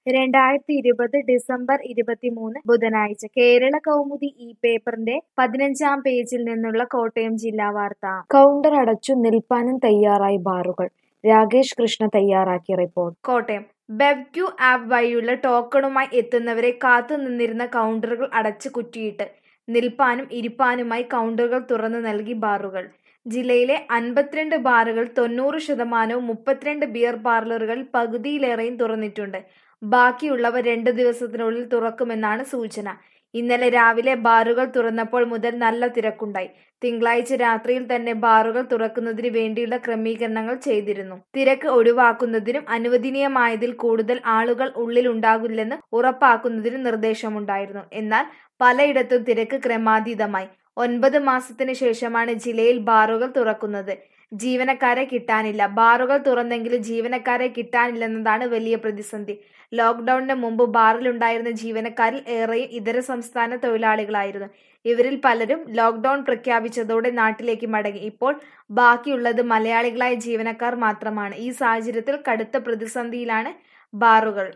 രണ്ടായിരത്തി ഇരുപത് ഡിസംബർ ഇരുപത്തിമൂന്ന് ബുധനാഴ്ച കേരള കൗമുദി ഈ പേപ്പറിന്റെ പതിനഞ്ചാം പേജിൽ നിന്നുള്ള കോട്ടയം ജില്ലാ വാർത്ത കൗണ്ടർ അടച്ചു നിൽപ്പാനും തയ്യാറായി ബാറുകൾ രാകേഷ് കൃഷ്ണ തയ്യാറാക്കിയ റിപ്പോർട്ട് കോട്ടയം ബെവ്ക്യൂ ആപ്പ് വഴിയുള്ള ടോക്കണുമായി എത്തുന്നവരെ കാത്തു നിന്നിരുന്ന കൗണ്ടറുകൾ അടച്ച് കുറ്റിയിട്ട് നിൽപ്പാനും ഇരിപ്പാനുമായി കൗണ്ടറുകൾ തുറന്നു നൽകി ബാറുകൾ ജില്ലയിലെ അൻപത്തിരണ്ട് ബാറുകൾ തൊണ്ണൂറ് ശതമാനവും മുപ്പത്തിരണ്ട് ബിയർ പാർലറുകൾ പകുതിയിലേറെയും തുറന്നിട്ടുണ്ട് ബാക്കിയുള്ളവ രണ്ട് ദിവസത്തിനുള്ളിൽ തുറക്കുമെന്നാണ് സൂചന ഇന്നലെ രാവിലെ ബാറുകൾ തുറന്നപ്പോൾ മുതൽ നല്ല തിരക്കുണ്ടായി തിങ്കളാഴ്ച രാത്രിയിൽ തന്നെ ബാറുകൾ തുറക്കുന്നതിന് വേണ്ടിയുള്ള ക്രമീകരണങ്ങൾ ചെയ്തിരുന്നു തിരക്ക് ഒഴിവാക്കുന്നതിനും അനുവദനീയമായതിൽ കൂടുതൽ ആളുകൾ ഉള്ളിൽ ഉണ്ടാകില്ലെന്ന് ഉറപ്പാക്കുന്നതിനും നിർദ്ദേശമുണ്ടായിരുന്നു എന്നാൽ പലയിടത്തും തിരക്ക് ക്രമാതീതമായി ഒൻപത് മാസത്തിന് ശേഷമാണ് ജില്ലയിൽ ബാറുകൾ തുറക്കുന്നത് ജീവനക്കാരെ കിട്ടാനില്ല ബാറുകൾ തുറന്നെങ്കിലും ജീവനക്കാരെ കിട്ടാനില്ലെന്നതാണ് വലിയ പ്രതിസന്ധി ലോക്ക്ഡൌണിന് മുമ്പ് ബാറിലുണ്ടായിരുന്ന ജീവനക്കാരിൽ ഏറെയും ഇതര സംസ്ഥാന തൊഴിലാളികളായിരുന്നു ഇവരിൽ പലരും ലോക്ക്ഡൌൺ പ്രഖ്യാപിച്ചതോടെ നാട്ടിലേക്ക് മടങ്ങി ഇപ്പോൾ ബാക്കിയുള്ളത് മലയാളികളായ ജീവനക്കാർ മാത്രമാണ് ഈ സാഹചര്യത്തിൽ കടുത്ത പ്രതിസന്ധിയിലാണ് ബാറുകൾ